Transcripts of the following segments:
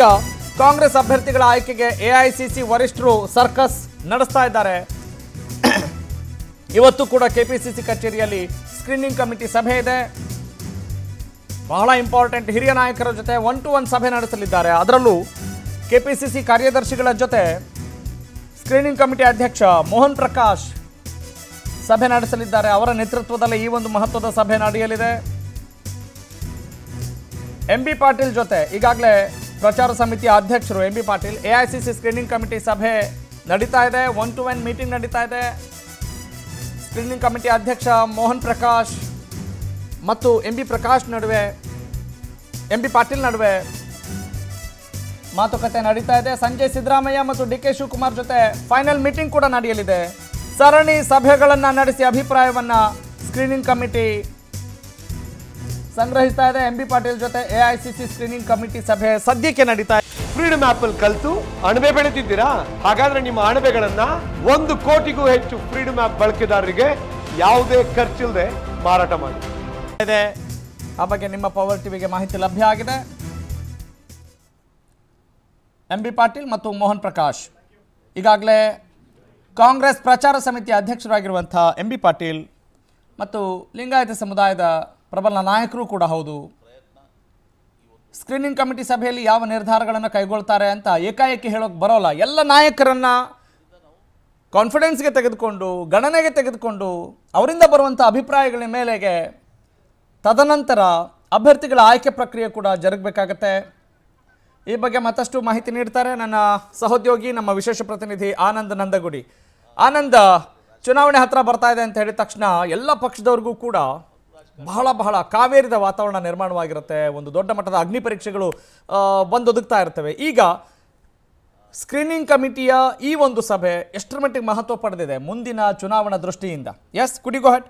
ಕಾಂಗ್ರೆಸ್ ಅಭ್ಯರ್ಥಿಗಳ ಆಯ್ಕೆಗೆ ಎಐಸಿಸಿ ವರಿಷ್ಠರು ಸರ್ಕಸ್ ನಡೆಸ್ತಾ ಇದ್ದಾರೆ ಇವತ್ತು ಕೂಡ ಕೆಪಿಸಿಸಿ ಕಚೇರಿಯಲ್ಲಿ ಸ್ಕ್ರೀನಿಂಗ್ ಕಮಿಟಿ ಸಭೆ ಇದೆ ಬಹಳ ಇಂಪಾರ್ಟೆಂಟ್ ಹಿರಿಯ ನಾಯಕರ ಜೊತೆ ಒನ್ ಟು ಒನ್ ಸಭೆ ನಡೆಸಲಿದ್ದಾರೆ ಅದರಲ್ಲೂ ಕೆಪಿಸಿಸಿ ಕಾರ್ಯದರ್ಶಿಗಳ ಜೊತೆ ಸ್ಕ್ರೀನಿಂಗ್ ಕಮಿಟಿ ಅಧ್ಯಕ್ಷ ಮೋಹನ್ ಪ್ರಕಾಶ್ ಸಭೆ ನಡೆಸಲಿದ್ದಾರೆ ಅವರ ನೇತೃತ್ವದಲ್ಲಿ ಈ ಒಂದು ಮಹತ್ವದ ಸಭೆ ನಡೆಯಲಿದೆ ಎಂ ಬಿ ಪಾಟೀಲ್ ಜೊತೆ ಈಗಾಗಲೇ ಪ್ರಚಾರ ಸಮಿತಿಯ ಅಧ್ಯಕ್ಷರು M B Patil AICC screening committee ಸಭೆ ನಡೀತಾ ಇದೆ ಒನ್ ಟು ಒನ್ ಮೀಟಿಂಗ್ ನಡೀತಾ ಇದೆ ಸ್ಕ್ರೀನಿಂಗ್ ಕಮಿಟಿ ಅಧ್ಯಕ್ಷ ಮೋಹನ್ ಪ್ರಕಾಶ್ ಮತ್ತು ಎಂ ಬಿ ಪ್ರಕಾಶ್ ನಡುವೆ ಎಂ ಬಿ ಪಾಟೀಲ್ ನಡುವೆ ಮಾತುಕತೆ ನಡೀತಾ ಇದೆ ಸಂಜಯ್ ಸಿದ್ದರಾಮಯ್ಯ ಮತ್ತು ಡಿ ಕೆ ಶಿವಕುಮಾರ್ ಜೊತೆ ಫೈನಲ್ ಮೀಟಿಂಗ್ ಕೂಡ ನಡೆಯಲಿದೆ ಸರಣಿ ಸಭೆಗಳನ್ನು ನಡೆಸಿ ಅಭಿಪ್ರಾಯವನ್ನ ಸ್ಕ್ರೀನಿಂಗ್ ಕಮಿಟಿ ಸಂಗ್ರಹಿಸ್ತಾ ಇದೆ ಎಂ ಬಿ ಪಾಟೀಲ್ ಜೊತೆ ಎಐಸಿಸಿ ಸ್ಕ್ರೀನಿಂಗ್ ಕಮಿಟಿ ಸಭೆ ಸದ್ಯಕ್ಕೆ ನಡೀತಾ ಇದೆ ಫ್ರೀಡಮ್ ಆಪ್ ಅಲ್ಲಿ ಕಲ್ತು ಅಣಬೆ ಬೆಳೆದಿದ್ದೀರಾ ಹಾಗಾದ್ರೆ ನಿಮ್ಮ ಅಣಬೆಗಳನ್ನ ಒಂದು ಕೋಟಿಗೂ ಹೆಚ್ಚು ಫ್ರೀಡಮ್ ಆಪ್ ಬಳಕೆದಾರರಿಗೆ ಯಾವುದೇ ಖರ್ಚಿಲ್ಲದೆ ಮಾರಾಟ ಮಾಡಿ ಇದೆ ಆ ಬಗ್ಗೆ ನಿಮ್ಮ ಪವರ್ ಟಿವಿಗೆ ಮಾಹಿತಿ ಲಭ್ಯ ಆಗಿದೆ ಎಂ ಬಿ ಪಾಟೀಲ್ ಮತ್ತು ಮೋಹನ್ ಪ್ರಕಾಶ್ ಈಗಾಗಲೇ ಕಾಂಗ್ರೆಸ್ ಪ್ರಚಾರ ಸಮಿತಿಯ ಅಧ್ಯಕ್ಷರಾಗಿರುವಂಥ ಎಂ ಬಿ ಪಾಟೀಲ್ ಮತ್ತು ಲಿಂಗಾಯತ ಸಮುದಾಯದ ಪ್ರಬಲ ನಾಯಕರು ಕೂಡ ಹೌದು ಸ್ಕ್ರೀನಿಂಗ್ ಕಮಿಟಿ ಸಭೆಯಲ್ಲಿ ಯಾವ ನಿರ್ಧಾರಗಳನ್ನು ಕೈಗೊಳ್ತಾರೆ ಅಂತ ಏಕಾಏಕಿ ಹೇಳೋಕೆ ಬರೋಲ್ಲ ಎಲ್ಲ ನಾಯಕರನ್ನ ಕಾನ್ಫಿಡೆನ್ಸ್ಗೆ ತೆಗೆದುಕೊಂಡು ಗಣನೆಗೆ ತೆಗೆದುಕೊಂಡು ಅವರಿಂದ ಬರುವಂಥ ಅಭಿಪ್ರಾಯಗಳ ಮೇಲೆಗೆ ತದನಂತರ ಅಭ್ಯರ್ಥಿಗಳ ಆಯ್ಕೆ ಪ್ರಕ್ರಿಯೆ ಕೂಡ ಜರುಗಬೇಕಾಗತ್ತೆ ಈ ಬಗ್ಗೆ ಮತ್ತಷ್ಟು ಮಾಹಿತಿ ನೀಡ್ತಾರೆ ನನ್ನ ಸಹೋದ್ಯೋಗಿ ನಮ್ಮ ವಿಶೇಷ ಪ್ರತಿನಿಧಿ ಆನಂದ್ ನಂದಗುಡಿ ಆನಂದ್ ಚುನಾವಣೆ ಹತ್ರ ಬರ್ತಾ ಇದೆ ಅಂತ ಹೇಳಿದ ತಕ್ಷಣ ಎಲ್ಲ ಪಕ್ಷದವ್ರಿಗೂ ಕೂಡ ಬಹಳ ಬಹಳ ಕಾವೇರಿದ ವಾತಾವರಣ ನಿರ್ಮಾಣವಾಗಿರುತ್ತೆ ಒಂದು ದೊಡ್ಡ ಮಟ್ಟದ ಅಗ್ನಿ ಪರೀಕ್ಷೆಗಳು ಆ, ಬಂದೊದಗ್ತಾ ಇರ್ತವೆ ಈಗ ಸ್ಕ್ರೀನಿಂಗ್ ಕಮಿಟಿಯ ಈ ಒಂದು ಸಭೆ ಎಷ್ಟರ ಮಟ್ಟಿಗೆ ಮಹತ್ವ ಪಡೆದಿದೆ ಮುಂದಿನ ಚುನಾವಣಾ ದೃಷ್ಟಿಯಿಂದ ಎಸ್ ಕುಡಿಗೋ ಹೆಟ್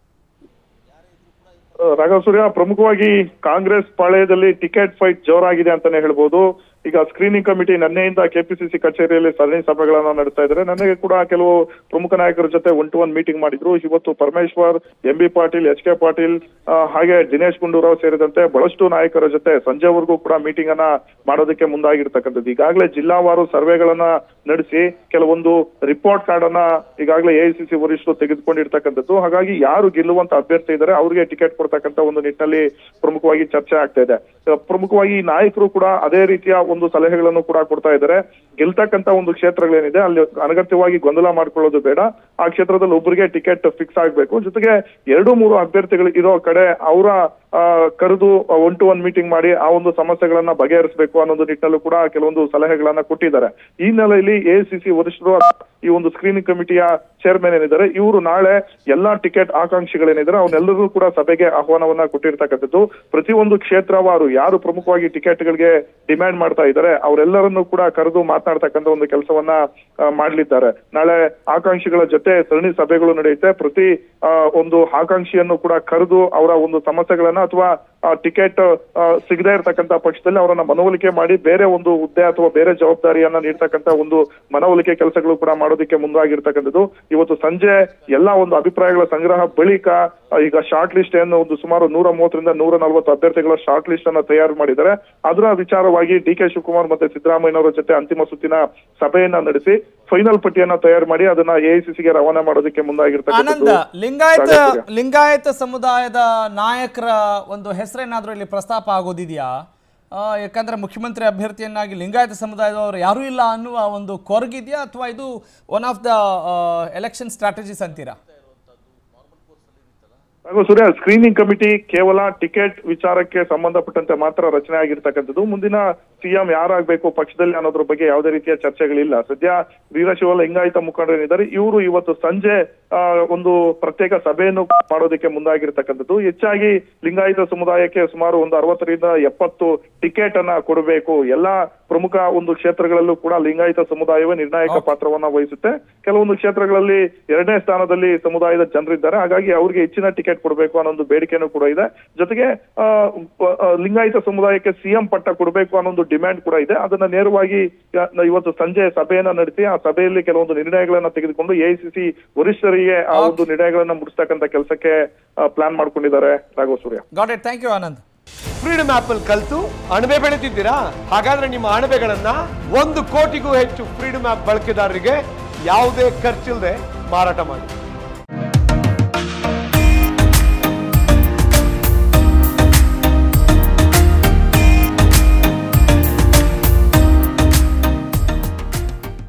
ರಾಘವ ಸೂರ್ಯ ಪ್ರಮುಖವಾಗಿ ಕಾಂಗ್ರೆಸ್ ಪಾಳೆಯದಲ್ಲಿ ಟಿಕೆಟ್ ಫೈಟ್ ಜೋರಾಗಿದೆ ಅಂತಾನೆ ಹೇಳ್ಬೋದು ಈಗ ಸ್ಕ್ರೀನಿಂಗ್ ಕಮಿಟಿ ನಿನ್ನೆಯಿಂದ ಕೆಪಿಸಿಸಿ ಕಚೇರಿಯಲ್ಲಿ ಸರಣಿ ಸಭೆಗಳನ್ನ ನಡೆಸ್ತಾ ಇದ್ದಾರೆ ನನಗೆ ಕೂಡ ಕೆಲವು ಪ್ರಮುಖ ನಾಯಕರ ಜೊತೆ ಒನ್ ಟು ಒನ್ ಮೀಟಿಂಗ್ ಮಾಡಿದ್ರು ಇವತ್ತು Parameshwar M B Patil H K Patil ಆ, ಹಾಗೆ ದಿನೇಶ್ ಗುಂಡೂರಾವ್ ಸೇರಿದಂತೆ ಬಹಳಷ್ಟು ನಾಯಕರ ಜೊತೆ ಸಂಜೆವರೆಗೂ ಕೂಡ ಮೀಟಿಂಗ್ ಅನ್ನ ಮಾಡೋದಕ್ಕೆ ಮುಂದಾಗಿರ್ತಕ್ಕಂಥದ್ದು ಈಗಾಗಲೇ ಜಿಲ್ಲಾವಾರು ಸರ್ವೆಗಳನ್ನ ನಡೆಸಿ ಕೆಲವೊಂದು ರಿಪೋರ್ಟ್ ಕಾರ್ಡ್ ಅನ್ನ ಈಗಾಗಲೇ ಎಐಸಿಸಿ ವರಿಷ್ಠರು ತೆಗೆದುಕೊಂಡಿರ್ತಕ್ಕಂಥದ್ದು ಹಾಗಾಗಿ ಯಾರು ಗೆಲ್ಲುವಂತ ಅಭ್ಯರ್ಥಿ ಇದ್ದಾರೆ ಅವರಿಗೆ ಟಿಕೆಟ್ ಕೊಡ್ತಕ್ಕಂಥ ಒಂದು ನಿಟ್ಟಿನಲ್ಲಿ ಪ್ರಮುಖವಾಗಿ ಚರ್ಚೆ ಆಗ್ತಾ ಇದೆ ಅಹ್ ಪ್ರಮುಖವಾಗಿ ಈ ನಾಯಕರು ಕೂಡ ಅದೇ ರೀತಿಯ ಒಂದು ಸಲಹೆಗಳನ್ನು ಕೂಡ ಕೊಡ್ತಾ ಇದ್ದಾರೆ ಗೆಲ್ತಕ್ಕಂತ ಒಂದು ಕ್ಷೇತ್ರಗಳೇನಿದೆ ಅಲ್ಲಿ ಅನಗತ್ಯವಾಗಿ ಗೊಂದಲ ಮಾಡ್ಕೊಳ್ಳೋದು ಬೇಡ ಆ ಕ್ಷೇತ್ರದಲ್ಲಿ ಒಬ್ಬರಿಗೆ ಟಿಕೆಟ್ ಫಿಕ್ಸ್ ಆಗ್ಬೇಕು ಜೊತೆಗೆ ಎರಡು ಮೂರು ಅಭ್ಯರ್ಥಿಗಳು ಇರೋ ಕಡೆ ಅವರ ಕರೆದು ಒನ್ ಟು ಒನ್ ಮೀಟಿಂಗ್ ಮಾಡಿ ಆ ಒಂದು ಸಮಸ್ಯೆಗಳನ್ನ ಬಗೆಹರಿಸಬೇಕು ಅನ್ನೋದು ನಿಟ್ಟಿನಲ್ಲೂ ಕೂಡ ಕೆಲವೊಂದು ಸಲಹೆಗಳನ್ನ ಕೊಟ್ಟಿದ್ದಾರೆ ಈ ಹಿನ್ನೆಲೆಯಲ್ಲಿ ಎಸಿಸಿ ವರಿಷ್ಠರು ಈ ಒಂದು ಸ್ಕ್ರೀನಿಂಗ್ ಕಮಿಟಿಯ ಚೇರ್ಮನ್ ಏನಿದ್ದಾರೆ ಇವರು ನಾಳೆ ಎಲ್ಲಾ ಟಿಕೆಟ್ ಆಕಾಂಕ್ಷಿಗಳೇನಿದ್ದಾರೆ ಅವನ್ನೆಲ್ಲರೂ ಕೂಡ ಸಭೆಗೆ ಆಹ್ವಾನವನ್ನ ಕೊಟ್ಟಿರ್ತಕ್ಕಂಥದ್ದು ಪ್ರತಿಯೊಂದು ಕ್ಷೇತ್ರವಾರು ಯಾರು ಪ್ರಮುಖವಾಗಿ ಟಿಕೆಟ್ಗಳಿಗೆ ಡಿಮ್ಯಾಂಡ್ ಮಾಡ್ತಾ ಇದ್ದಾರೆ ಅವರೆಲ್ಲರನ್ನು ಕೂಡ ಕರೆದು ಮಾತನಾಡ್ತಕ್ಕಂಥ ಒಂದು ಕೆಲಸವನ್ನ ಆ, ಮಾಡ್ಲಿದ್ದಾರೆ ನಾಳೆ ಆಕಾಂಕ್ಷಿಗಳ ಜೊತೆ ಸರಣಿ ಸಭೆಗಳು ನಡೆಯುತ್ತೆ ಪ್ರತಿ ಆ, ಒಂದು ಆಕಾಂಕ್ಷಿಯನ್ನು ಕೂಡ ಕರೆದು ಅವರ ಒಂದು ಸಮಸ್ಯೆಗಳನ್ನ ಅಥವಾ ಟಿಕೆಟ್ ಸಿಗದೇ ಇರತಕ್ಕಂತ ಪಕ್ಷದಲ್ಲಿ ಅವರನ್ನ ಮನವೊಲಿಕೆ ಮಾಡಿ ಬೇರೆ ಒಂದು ಹುದ್ದೆ ಅಥವಾ ಬೇರೆ ಜವಾಬ್ದಾರಿಯನ್ನ ನೀಡ್ತಕ್ಕಂತ ಒಂದು ಮನವೊಲಿಕೆ ಕೆಲಸಗಳು ಕೂಡ ಮಾಡೋದಕ್ಕೆ ಮುಂದಾಗಿರ್ತಕ್ಕಂಥದ್ದು ಇವತ್ತು ಸಂಜೆ ಎಲ್ಲಾ ಒಂದು ಅಭಿಪ್ರಾಯಗಳ ಸಂಗ್ರಹ ಬಳಿಕ ಆ, ಈಗ ಶಾರ್ಟ್ ಲಿಸ್ಟ್ ಏನು ಒಂದು ಸುಮಾರು ನೂರ ಮೂವತ್ತರಿಂದ ನೂರ ನಲವತ್ತು ಅಭ್ಯರ್ಥಿಗಳ ಶಾರ್ಟ್ ಲಿಸ್ಟ್ ಅನ್ನ ತಯಾರು ಮಾಡಿದ್ದಾರೆ ಅದರ ವಿಚಾರವಾಗಿ ಡಿ ಕೆ ಶಿವಕುಮಾರ್ ಮತ್ತೆ ಸಿದ್ದರಾಮಯ್ಯನವರ ಜೊತೆ ಅಂತಿಮ ಸುತ್ತಿನ ಸಭೆಯನ್ನ ನಡೆಸಿ ಫೈನಲ್ ಪಟ್ಟಿಯನ್ನ ತಯಾರು ಮಾಡಿ ಅದನ್ನ ಎಐಸಿಸಿಗೆ ರವಾನೆ ಮಾಡೋದಕ್ಕೆ ಆನಂದ ಮುಂದಾಗಿರ್ತಕ್ಕಂಥದ್ದು ಲಿಂಗಾಯತ ರಾಘವೇಂದ್ರ. ಲಿಂಗಾಯತ ಸಮುದಾಯದ ನಾಯಕರ ಒಂದು ಹೆಸರೇನಾದ್ರೂ ಇಲ್ಲಿ ಪ್ರಸ್ತಾಪ ಆಗೋದಿದೆಯಾ ಆ, ಯಾಕಂದ್ರೆ ಮುಖ್ಯಮಂತ್ರಿ ಅಭ್ಯರ್ಥಿಯನ್ನಾಗಿ ಲಿಂಗಾಯತ ಸಮುದಾಯದವರು ಯಾರೂ ಇಲ್ಲ ಅನ್ನುವ ಒಂದು ಕೊರಗಿದೆಯಾ ಅಥವಾ ಇದು one of the election strategies ಅಂತೀರಾ ಹಾಗೂ ಸೂರ್ಯ ಸ್ಕ್ರೀನಿಂಗ್ ಕಮಿಟಿ ಕೇವಲ ಟಿಕೆಟ್ ವಿಚಾರಕ್ಕೆ ಸಂಬಂಧಪಟ್ಟಂತೆ ಮಾತ್ರ ರಚನೆ ಆಗಿರ್ತಕ್ಕಂಥದ್ದು ಮುಂದಿನ ಸಿಎಂ ಯಾರಾಗಬೇಕು ಪಕ್ಷದಲ್ಲಿ ಅನ್ನೋದ್ರ ಬಗ್ಗೆ ಯಾವುದೇ ರೀತಿಯ ಚರ್ಚೆಗಳಿಲ್ಲ ಸದ್ಯ ವೀರಶೈವ ಲಿಂಗಾಯತ ಮುಖಂಡರೇನಿದ್ದಾರೆ ಇವರು ಇವತ್ತು ಸಂಜೆ ಆ, ಒಂದು ಪ್ರತ್ಯೇಕ ಸಭೆಯನ್ನು ಮಾಡೋದಕ್ಕೆ ಮುಂದಾಗಿರ್ತಕ್ಕಂಥದ್ದು ಹೆಚ್ಚಾಗಿ ಲಿಂಗಾಯತ ಸಮುದಾಯಕ್ಕೆ ಸುಮಾರು ಒಂದು ಅರವತ್ತರಿಂದ ಎಪ್ಪತ್ತು ಟಿಕೆಟ್ ಅನ್ನ ಕೊಡಬೇಕು ಎಲ್ಲಾ ಪ್ರಮುಖ ಒಂದು ಕ್ಷೇತ್ರಗಳಲ್ಲೂ ಕೂಡ ಲಿಂಗಾಯತ ಸಮುದಾಯವೇ ನಿರ್ಣಾಯಕ ಪಾತ್ರವನ್ನ ವಹಿಸುತ್ತೆ ಕೆಲವೊಂದು ಕ್ಷೇತ್ರಗಳಲ್ಲಿ ಎರಡನೇ ಸ್ಥಾನದಲ್ಲಿ ಸಮುದಾಯದ ಜನರಿದ್ದಾರೆ ಹಾಗಾಗಿ ಅವರಿಗೆ ಹೆಚ್ಚಿನ ಟಿಕೆಟ್ ಕೊಡಬೇಕು ಅನ್ನೋ ಒಂದು ಬೇಡಿಕೆನೂ ಕೂಡ ಇದೆ ಜೊತೆಗೆ ಆ, ಪ- ಆ, ಲಿಂಗಾಯತ ಸಮುದಾಯಕ್ಕೆ ಸಿಎಂ ಪಟ್ಟ ಕೊಡಬೇಕು ಅನ್ನೋ ಒಂದು ಡಿಮ್ಯಾಂಡ್ ಕೂಡ ಇದೆ ಅದನ್ನ ನೇರವಾಗಿ ಆ, ಇವತ್ತು ಸಂಜೆ ಸಭೆಯನ್ನ ನಡೆಸಿ ಆ ಸಭೆಯಲ್ಲಿ ಕೆಲವೊಂದು ನಿರ್ಣಯಗಳನ್ನ ತೆಗೆದುಕೊಂಡು ಎಐಸಿಸಿ ವರಿಷ್ಠರಿಗೆ ಆ ಒಂದು ನಿರ್ಣಯಗಳನ್ನ ಮುಡಿಸ್ತಕ್ಕಂತ ಕೆಲಸಕ್ಕೆ ಪ್ಲಾನ್ ಮಾಡ್ಕೊಂಡಿದ್ದಾರೆ Raghava Surya got it thank you Anand Freedom app ಅಲ್ಲಿ ಕಲ್ತು ಅಣಬೆ ಬೆಳೆತಿದ್ದೀರಾ ಹಾಗಾದ್ರೆ ನಿಮ್ಮ ಅಣಬೆಗಳನ್ನ ಒಂದು ಕೋಟಿಗೂ ಹೆಚ್ಚು ಫ್ರೀಡಮ್ ಆಪ್ ಬಳಕೆದಾರರಿಗೆ ಯಾವುದೇ ಖರ್ಚಿಲ್ಲದೆ ಮಾರಾಟ ಮಾಡಿ